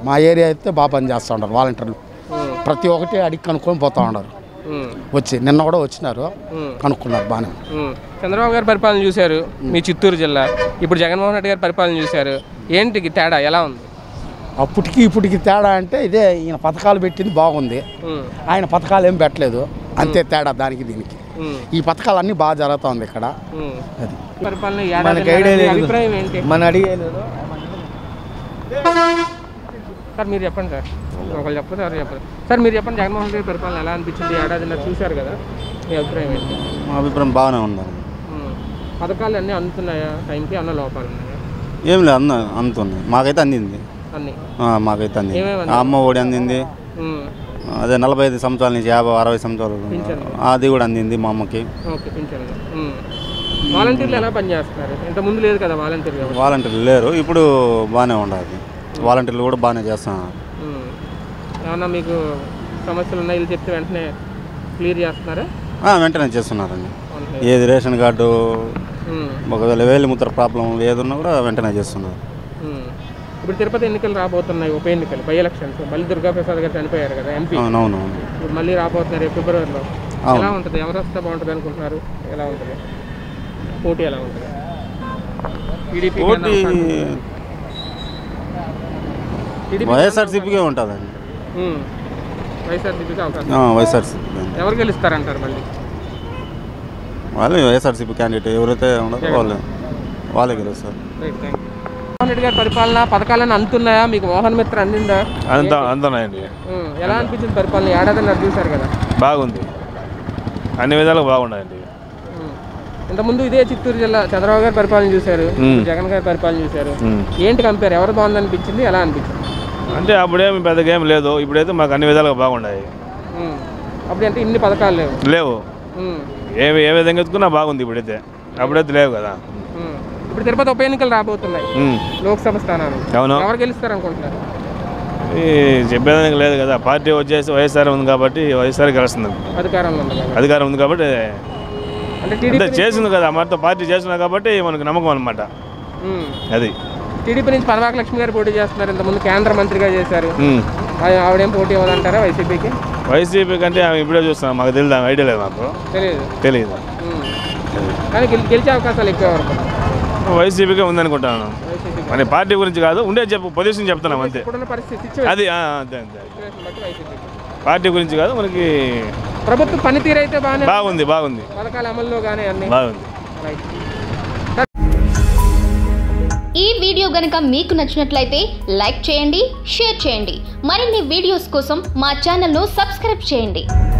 మా ఏరియా అయితే బాగా పని చేస్తూ ఉంటారు వాలంటీర్లు ప్రతి ఒక్కటి అడిగి కనుక్కొని పోతూ ఉన్నారు ఉమ్, వచ్చి నిన్న కూడా వచ్చినారు ఉమ్, కనుక్కున్నారు బాగానే ఉమ్. చంద్రబాబు గారి పరిపాలన చూశారు మీ చిత్తూరు జిల్లా ఇప్పుడు జగన్మోహన్ రెడ్డి గారి పరిపాలన చూశారు ఏంటి తేడా ఎలా ఉంది అప్పటికి ఇప్పటికి తేడా అంటే ఇదే ఈయన పథకాలు పెట్టింది బాగుంది ఉమ్, ఆయన పథకాలు ఏం పెట్టలేదు అంతే తేడా దానికి దీనికి ఉమ్, ఈ పథకాలు అన్నీ బాగా జరుగుతుంది ఇక్కడ ఉమ్. అది పరిపాలన ఈ ఏడాది మీ అభిప్రాయం ఏంటి మన అడిగేది సార్ మీరు చెప్పండి సార్ ఒకళ్ళు చెప్పండి సార్ చెప్పండి సార్ మీరు చెప్పండి జగన్మోహన్ రెడ్డి గారి పరిపాలన ఎలా అనిపించింది ఈ ఏడాది నాకు చూశారు కదా మీ అభిప్రాయం ఏంటి మా అభిప్రాయం బాగానే ఉందండి ఉమ్. పథకాలు అన్నీ అందుతున్నాయా టైంకి అన్న లోపాలు ఉన్నాయా ఏం లేదు అంద అందుతుంది మాకైతే అందింది అన్నీ ఆ, మాకైతే అందింది ఏమేమి ఆ అమ్మ ఒడి అందింది ఉమ్. అదే నలభై ఐదు సంవత్సరాల నుంచి యాభై అరవై సంవత్సరాలు పింఛన్. అది కూడా అందింది మా అమ్మకి ఓకే పింఛన్లు ఉమ్. వాలంటీర్లు ఎలా పనిచేస్తున్నారు ఇంత ముందు లేదు కదా వాలంటీర్ వ్యవస్థ వాలంటీర్లు లేరు ఇప్పుడు బాగానే ఉండాలి వాలంటీర్లు కూడా బాగానే చేస్తున్నారు ఉమ్. ఏమన్నా మీకు సమస్యలు ఉన్నాయి వీళ్ళు చెప్తే వెంటనే క్లియర్ చేస్తున్నారా ఆ, వెంటనే చేస్తున్నారండి వెంటనే. ఏది రేషన్ కార్డు ఉమ్. ఒకవేళ వేలిముద్ర ప్రాబ్లం ఏదున్నా కూడా వెంటనే చేస్తున్నారు ఉమ్. ఇప్పుడు తిరుపతి ఎన్నికలు రాబోతున్నాయి ఉప ఎన్నికలు బై ఎలక్షన్స్ మళ్ళీ దుర్గాప్రసాద్ గారు చనిపోయారు కదా ఎంపీ అవునవును ఇప్పుడు మళ్ళీ రాబోతున్నారు రేపు ఫిబ్రవరిలో అవును. ఎలా ఉంటుంది ఎవరు వస్తే బాగుంటుంది అనుకుంటున్నారు ఎలా ఉంటుంది పోటీ ఎలా ఉంటుంది టీడీపీ పోటీ వైఎస్ఆర్సీపీకే ఉంటుందండి వైఎస్ఆర్సీపీకి అవకాశం ఆ, వైఎస్ఆర్సీపీ ఎవరు గెలుస్తారంటారు మళ్ళీ వాళ్ళు వైఎస్ఆర్సీపీ క్యాండిడేట్ ఎవరైతే ఉన్నారో వాళ్ళు వాళ్ళే గెలుస్తారు రైట్ థ్యాంక్ జగన్మోహన్ రెడ్డి గారి పరిపాలన పథకాలను అందుతున్నాయా మీకు మోహన్ మిత్ర అందిందా అంత అంతనాయండి ఉమ్, ఎలా అనిపించింది పరిపాలన ఏడాది చూశారు కదా బాగుంది అన్ని విధాలుగా బాగున్నాయండి ఉమ్. ఇంతకుముందు ఇదే చిత్తూరు జిల్లా చంద్రబాబు గారి పరిపాలన చూశారు ఉమ్. ఇప్పుడు జగన్ గారి పరిపాలన చూశారు ఉమ్. ఏంటి కంపేర్ ఎవరు బాగుంది అనిపించింది ఎలా అనిపించింది అంటే అప్పుడేమి పెద్దగా ఏం లేదు ఇప్పుడైతే మాకు అన్ని విధాలుగా బాగున్నాయి ఉమ్. అప్పుడు అంటే ఇన్ని పథకాలు లేవు లేవు ఉమ్. ఏ ఏ విధంగా ఎత్తుకున్నా బాగుంది ఇప్పుడైతే అప్పుడైతే లేవు కదా ఉమ్. ఇప్పుడు తిరుపతి ఉప ఎన్నికలు రాబోతున్నాయి ఉమ్. లోక్సభ స్థానాలు అవును ఎవరు గెలుస్తారు అనుకుంటున్నారు ఈ చెప్పేదానికి లేదు కదా పార్టీ వచ్చేసి వైఎస్ఆర్ ఉంది కాబట్టి వైఎస్ఆర్ గెలుస్తుంది అధికారంలో ఉంది కదా అధికారం ఉంది కాబట్టి అంటే అంతే టీడీపీ చేసింది కదా మనతో పార్టీ చేస్తున్నా కాబట్టి మనకు నమ్మకం అనమాట ఉమ్. అది టీడీపీ నుంచి పనవాక లక్ష్మి గారు పోటీ చేస్తున్నారు ఇంతకుముందు కేంద్ర మంత్రిగా చేశారు ఉమ్. ఆ- ఆవిడేం పోటీ ఇవ్వదంటారా వైసీపీకి వైసీపీ కంటే ఆమె ఇప్పుడే చూస్తున్నాం మాకు తెలియదు ఆమె ఐడియా లేదు మాకు తెలియదు తెలియదు ఉమ్. కానీ గెలి- గెలిచే అవకాశాలు ఎక్కువ వరకు వైసీపీకే ఉందనుకుంటాను వైసీపీ మన పార్టీ గురించి కాదు ఉండే చెప్పు పొజిషన్ చెప్తున్నాం అంతే ఇప్పుడున్న పరిస్థితి సిచ్యువేషన్ అది ఆ, అంతే అంతే బట్టి వైసీపీ పార్టీ గురించి కాదు మనకి ప్రభుత్వ పనితీరు అయితే బాగానే బాగుంది బాగుంది పథకాల అమల్లో కానీ అన్ని బాగుంది రైట్ ఈ వీడియో గనుక మీకు నచ్చినట్లయితే లైక్ చేయండి షేర్ చేయండి మరిన్ని వీడియోస్ కోసం మా ఛానల్ను సబ్స్క్రైబ్ చేయండి